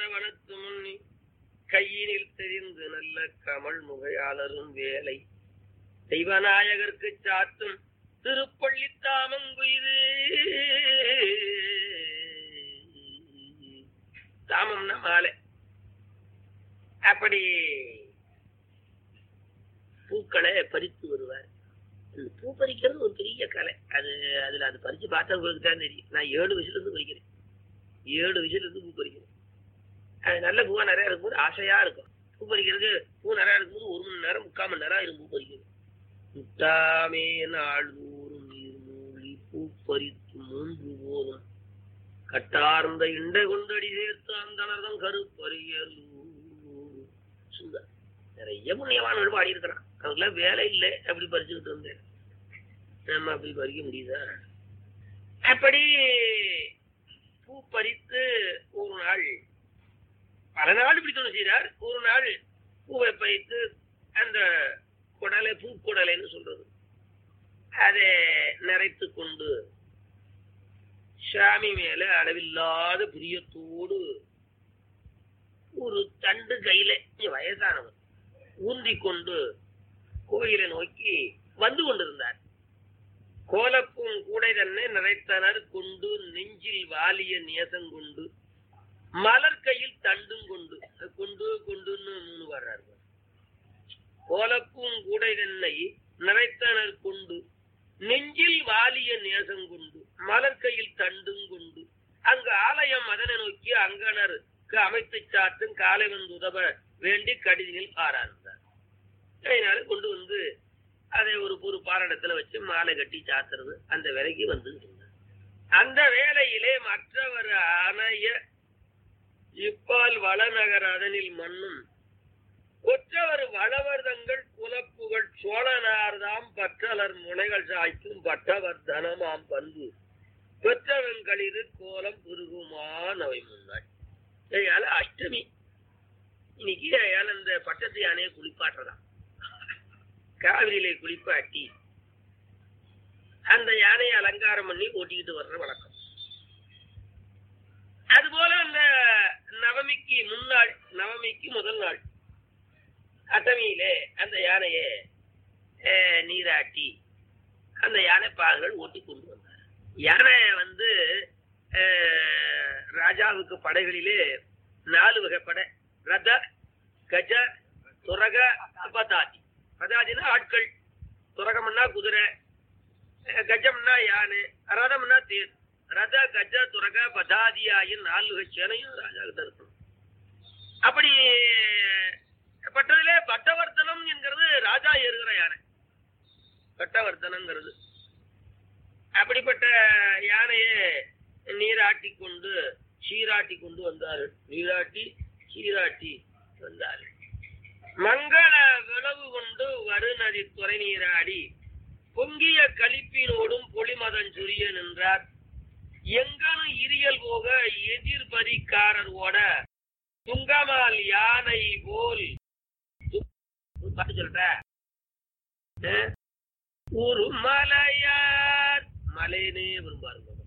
வனத்து முன்னி கையினில் தெரிந்து நல்ல கமல் முகையாளரும் வேலை தெய்வநாயகர்க்கு சாத்தும் திருப்பள்ளி தாமங்குயிது தாமம்னா மாலை அப்படி பூக்களை பறித்து வருவார் இந்த பூ பறிக்கிறது ஒரு பெரிய கலை அது அதுல அது பறிச்சு பார்த்தா உங்களுக்கு தான் தெரியும் நான் ஏழு வயசுல இருந்து பறிக்கிறேன் ஏழு வயசுல இருந்து பூ பறிக்கிறேன் அது நல்ல பூவா நிறைய இருக்கும்போது ஆசையா இருக்கும் பூ பறிக்கிறது பூ நிறைய இருக்கும்போது ஒரு மணி நேரம் முக்கால் மணி நேரம் ஆயிரும் பூ பறிக்கிறது முட்டாமே நாள்தோறும் நீர் மூழ்கி பூ பறித்து மூன்று போதும் கட்டார்ந்த இண்டை கொண்டடி சேர்த்து அந்தனர்தம் கருப்பறியலூர் சுந்தர் நிறைய புண்ணியவான்கள் பாடி இருக்கிறான் அவங்களாம் வேலை இல்லை அப்படி பறிச்சுக்கிட்டு இருந்தேன் நம்ம அப்படி பறிக்க முடியுதா அப்படி பூ பறித்து ஒரு நாள் பல நாள் இப்படி தொழில் செய்கிறார் ஒரு நாள் பூவை பறித்து அந்த குடலை பூக்குடலைன்னு சொல்றது அதை நிறைத்து கொண்டு சாமி மேல அளவில்லாத பிரியத்தோடு ஒரு தண்டு கையில வயசானவர் ஊந்தி கொண்டு கோயிலை நோக்கி வந்து கொண்டிருந்தார் கோலப்பும் கூடை தன்னை நிறைத்தனர் கொண்டு நெஞ்சில் வாலிய நேசங்கொண்டு மலர் கையில் தண்டும் கொண்டு கொண்டு கொண்டுன்னு மூணு வர்றாரு கோலப்பும் கூடை தன்னை நிறைத்தனர் கொண்டு நெஞ்சில் வாலிய நேசம் கொண்டு மலர் கையில் தண்டும் கொண்டு அங்கு ஆலயம் அதனை நோக்கி அங்கனருக்கு அமைத்து சாத்தும் காலை வந்து உதவ வேண்டி கடிதினில் ஆராய்ந்தார் அதனால கொண்டு வந்து அதை ஒரு ஒரு பாரணத்துல வச்சு மாலை கட்டி சாத்துறது அந்த வேலைக்கு வந்து இருந்தார் அந்த வேலையிலே மற்றவர் அணைய இப்பால் வளநகர் அதனில் மண்ணும் கொற்றவர் வளவர் தங்கள் குலப்புகள் சோழனார்தாம் பற்றலர் முனைகள் சாய்க்கும் பட்டவர் தனமாம் பண்பு பெற்றவங்களிரு கோலம் பெருகுமான் அவை முன்னாள் ஏயால அஷ்டமி இன்னைக்கு ஏயால இந்த பட்டத்து யானையை குளிப்பாட்டுறதாம் காவிரியிலே குளிப்பாட்டி அந்த யானையை அலங்காரம் பண்ணி ஓட்டிக்கிட்டு வர்ற வழக்கம் அதுபோல அந்த நவமிக்கு முன்னாள் நவமிக்கு முதல் நாள் அட்டமியிலே அந்த யானையை அஹ், நீராட்டி அந்த யானை பாகங்கள் ஓட்டி கொண்டு வந்தார் யானை வந்து அஹ், ராஜாவுக்கு படைகளிலே நாலு வகை படை ரத கஜ துரக பதாதி பதாதினா ஆட்கள் துரகம்னா குதிரை அஹ், கஜம்னா யானை ரதம்னா தேர் ரத கஜ துரக பதாதியாயின் நாலு வகை சேனையும் ராஜா கிட்ட இருக்கணும் அப்படி பட்டதிலே பட்டவர்த்தனம் என்கிறது ராஜா ஏறுகிற யானை பட்டவர்த்தனங்கிறது அப்படிப்பட்ட யானையை நீராட்டி கொண்டு சீராட்டி கொண்டு வந்தார்கள் நீராட்டி சீராட்டி வந்தார்கள் மங்கள விளவு கொண்டு வருநதி துறை நீராடி பொங்கிய கழிப்பினோடும் பொலிமதன் சுரிய நின்றார் எங்கனும் இரியல் போக எதிர்பதிக்காரர் ஓட துங்கமால் யானை போல் ஒரு பாட்டு சொல்ற ஒரு மலையார் மலையனே விரும்பாருங்க